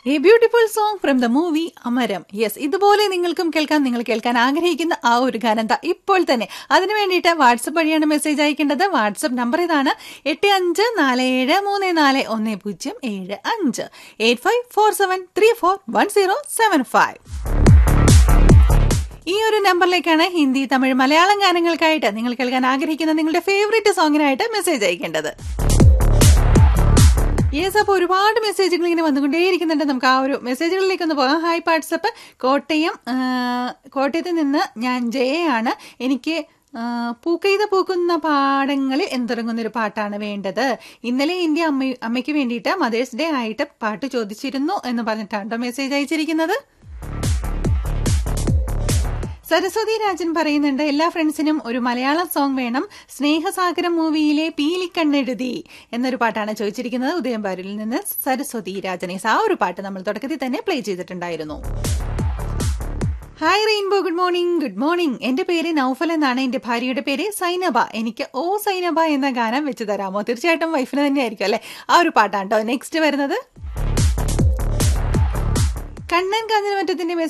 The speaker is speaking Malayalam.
A beautiful song from the movie Amaram yes ഇതുപോലെ നിങ്ങൾക്കും കേൾക്കാൻ നിങ്ങൾ കേൾക്കാൻ ആഗ്രഹിക്കുന്ന ആ ഒരു ഗാനം ദാ ഇപ്പോൾ തന്നെ അതിനു വേണ്ടിയിട്ട് വാട്സപ്പ് വഴിയാണ് മെസ്സേജ് അയക്കേണ്ടത് വാട്സപ്പ് നമ്പർ ഇതാണ് എട്ട് അഞ്ച് നാല് ഏഴ് മൂന്ന് നാല് ഒന്ന് പൂജ്യം ഏഴ് അഞ്ച് eight five four seven three four one zero seven five ഈ ഒരു നമ്പറിലേക്കാണ് ഹിന്ദി തമിഴ് മലയാളം ഗാനങ്ങൾക്കായിട്ട് നിങ്ങൾ കേൾക്കാൻ ആഗ്രഹിക്കുന്ന നിങ്ങളുടെ ഫേവറേറ്റ് സോങ്ങിനായിട്ട് മെസ്സേജ് അയക്കേണ്ടത് യെസ് അപ്പോൾ ഒരുപാട് മെസ്സേജുകൾ ഇങ്ങനെ വന്നുകൊണ്ടേയിരിക്കുന്നുണ്ട് നമുക്ക് ആ ഒരു മെസ്സേജുകളിലേക്ക് ഒന്ന് പോകാം ഹായ് വാട്സപ്പ് കോട്ടയം ആ, കോട്ടയത്ത് നിന്ന് ഞാൻ ജയയാണ് എനിക്ക് ആ, പൂക്കെയ്ത പൂക്കുന്ന പാടങ്ങളിൽ എന്തിറങ്ങുന്നൊരു പാട്ടാണ് വേണ്ടത് ഇന്നലെ എൻ്റെ അമ്മ അമ്മയ്ക്ക് വേണ്ടിയിട്ട് മദേഴ്സ് ഡേ ആയിട്ട് പാട്ട് ചോദിച്ചിരുന്നു എന്ന് പറഞ്ഞിട്ടാണ് മെസ്സേജ് അയച്ചിരിക്കുന്നത് സരസ്വതി രാജൻ പറയുന്നുണ്ട് എല്ലാ ഫ്രണ്ട്സിനും ഒരു മലയാളം സോങ് വേണം സ്നേഹസാഗരം മൂവിയിലെ പീലിക്കണ്ണെഴുതി എന്നൊരു പാട്ടാണ് ചോദിച്ചിരിക്കുന്നത് ഉദയംപാരിൽ നിന്ന് സരസ്വതി രാജനീസ് ആ ഒരു പാട്ട് നമ്മൾ തുടക്കത്തിൽ തന്നെ പ്ലേ ചെയ്തിട്ടുണ്ടായിരുന്നു hi rainbow good morning good morning എന്റെ പേര് നൌഫൽ എന്നാണ് എന്റെ ഭാര്യയുടെ പേര് സൈനബ എനിക്ക് ഓ സൈനബ എന്ന ഗാനം വെച്ച് തരാമോ തീർച്ചയായിട്ടും വൈഫിന് തന്നെയായിരിക്കും അല്ലെ ആ ഒരു പാട്ടാണ് കേട്ടോ നെക്സ്റ്റ് വരുന്നത് കണ്ണൻ കാഞ്ഞിരമറ്റത്തിന്റെ